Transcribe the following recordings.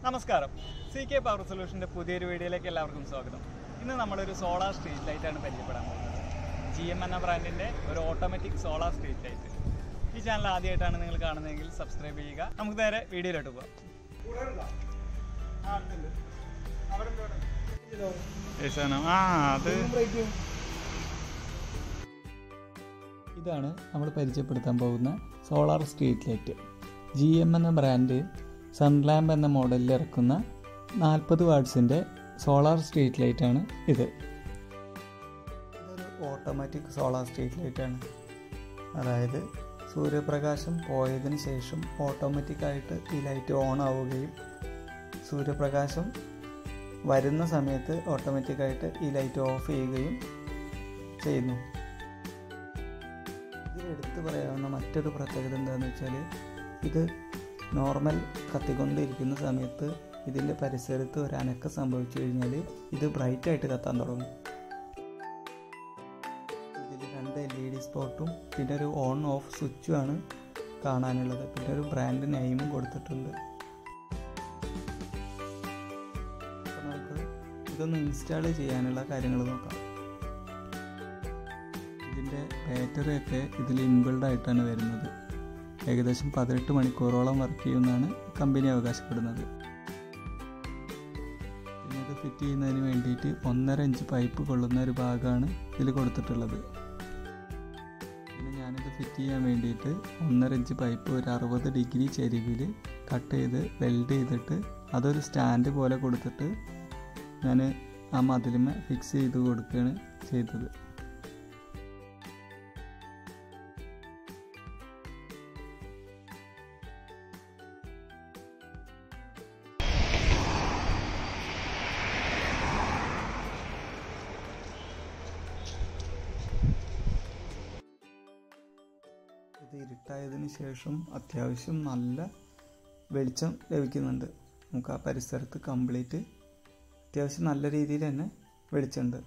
നമസ്കാരം C K power സൊല്യൂഷൻ്റെ പുതിയൊരു വീഡിയോയിലേക്ക് എല്ലാവർക്കും സ്വാഗതം ഇന്ന് നമ്മളൊരു സോളാർ സ്ട്രീറ്റ് ലൈറ്റാണ് പരിചയപ്പെടാൻ പോകുന്നത് ജി എം എന്ന ബ്രാൻഡിൻ്റെ ഒരു ഓട്ടോമാറ്റിക് സോളാർ സ്ട്രീറ്റ് ലൈറ്റ് ഈ ചാനൽ ആദ്യമായിട്ടാണ് നിങ്ങൾ കാണുന്നതെങ്കിൽ സബ്സ്ക്രൈബ് ചെയ്യുക നമുക്ക് നേരെ വീഡിയോയിലോട്ട് പോകാം ആ അത് ഇതാണ് നമ്മൾ പരിചയപ്പെടുത്താൻ പോകുന്ന solar street light G M എന്ന ബ്രാൻഡ് സൺലാമ്പ് എന്ന മോഡലിൽ ഇറക്കുന്ന നാൽപ്പത് വാട്ട്സിൻ്റെ സോളാർ സ്ട്രീറ്റ് ലൈറ്റാണ് ഇത് ഇതൊരു ഓട്ടോമാറ്റിക് സോളാർ സ്ട്രീറ്റ് ലൈറ്റാണ് അതായത് സൂര്യപ്രകാശം പോയതിന് ശേഷം ഓട്ടോമാറ്റിക്കായിട്ട് ഈ ലൈറ്റ് ഓൺ ആവുകയും സൂര്യപ്രകാശം വരുന്ന സമയത്ത് ഓട്ടോമാറ്റിക്കായിട്ട് ഈ ലൈറ്റ് ഓഫ് ചെയ്യുകയും ചെയ്യുന്നു ഇതിൽ എടുത്തു പറയാവുന്ന മറ്റൊരു പ്രത്യേകത എന്താണെന്ന് വെച്ചാൽ ഇത് നോർമൽ കത്തിക്കൊണ്ടിരിക്കുന്ന സമയത്ത് ഇതിൻ്റെ പരിസരത്ത് ഒരു അനക്കം സംഭവിച്ചു കഴിഞ്ഞാൽ ഇത് ബ്രൈറ്റ് ആയിട്ട് കത്താൻ തുടങ്ങും ഇതിൽ രണ്ട് എൽ ഇ ഡി സ്പോട്ടും പിന്നെ ഒരു ഓൺ ഓഫ് സ്വിച്ചുമാണ് കാണാനുള്ളത് പിന്നെ ഒരു ബ്രാൻഡ് നെയിമും കൊടുത്തിട്ടുണ്ട് അപ്പോൾ നമുക്ക് ഇതൊന്ന് ഇൻസ്റ്റാൾ ചെയ്യാനുള്ള കാര്യങ്ങൾ നോക്കാം ഇതിൻ്റെ ബാറ്ററിയൊക്കെ ഇതിൽ ഇൻബിൾഡ് ആയിട്ടാണ് വരുന്നത് ഏകദേശം പതിനെട്ട് മണിക്കൂറോളം വർക്ക് ചെയ്യുമെന്നാണ് കമ്പനി അവകാശപ്പെടുന്നത് പിന്നെ ഇത് ഫിറ്റ് ചെയ്യുന്നതിന് വേണ്ടിയിട്ട് ഒന്നര ഇഞ്ച് പൈപ്പ് കൊള്ളുന്ന ഒരു ഭാഗമാണ് ഇതിൽ കൊടുത്തിട്ടുള്ളത് പിന്നെ ഞാനിത് ഫിറ്റ് ചെയ്യാൻ വേണ്ടിയിട്ട് ഒന്നര ഇഞ്ച് പൈപ്പ് ഒരു അറുപത് ഡിഗ്രി ചെരിവിൽ കട്ട് ചെയ്ത് വെൽഡ് ചെയ്തിട്ട് അതൊരു സ്റ്റാൻഡ് പോലെ കൊടുത്തിട്ട് ഞാൻ ആ മതിലുമേ ഫിക്സ് ചെയ്ത് കൊടുക്കുകയാണ് ചെയ്തത് ഇത് ഇരുട്ടായതിനു ശേഷം അത്യാവശ്യം നല്ല വെളിച്ചം ലഭിക്കുന്നുണ്ട് നമുക്ക് ആ പരിസരത്ത് കംപ്ലീറ്റ് അത്യാവശ്യം നല്ല രീതിയിൽ തന്നെ വെളിച്ചമുണ്ട്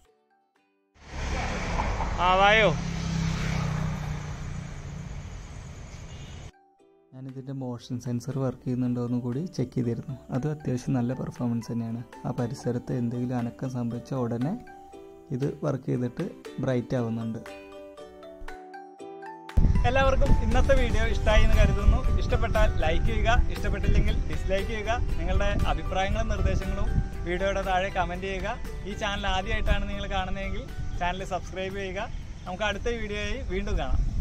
ആ വായോ ഞാനിതിൻ്റെ മോഷൻ സെൻസർ വർക്ക് ചെയ്യുന്നുണ്ടോ എന്ന് കൂടി ചെക്ക് ചെയ്തിരുന്നു അത് അത്യാവശ്യം നല്ല പെർഫോമൻസ് തന്നെയാണ് ആ പരിസരത്ത് എന്തെങ്കിലും അനക്കം സംഭവിച്ച ഉടനെ ഇത് വർക്ക് ചെയ്തിട്ട് ബ്രൈറ്റ് ആവുന്നുണ്ട് എല്ലാവർക്കും ഇന്നത്തെ വീഡിയോ ഇഷ്ടമായി എന്ന് കരുതുന്നു ഇഷ്ടപ്പെട്ടാൽ ലൈക്ക് ചെയ്യുക ഇഷ്ടപ്പെട്ടില്ലെങ്കിൽ ഡിസ്ലൈക്ക് ചെയ്യുക നിങ്ങളുടെ അഭിപ്രായങ്ങളും നിർദ്ദേശങ്ങളും വീഡിയോയുടെ താഴെ കമൻറ്റ് ചെയ്യുക ഈ ചാനൽ ആദ്യമായിട്ടാണ് നിങ്ങൾ കാണുന്നതെങ്കിൽ ചാനൽ സബ്സ്ക്രൈബ് ചെയ്യുക നമുക്ക് അടുത്ത വീഡിയോയിൽ വീണ്ടും കാണാം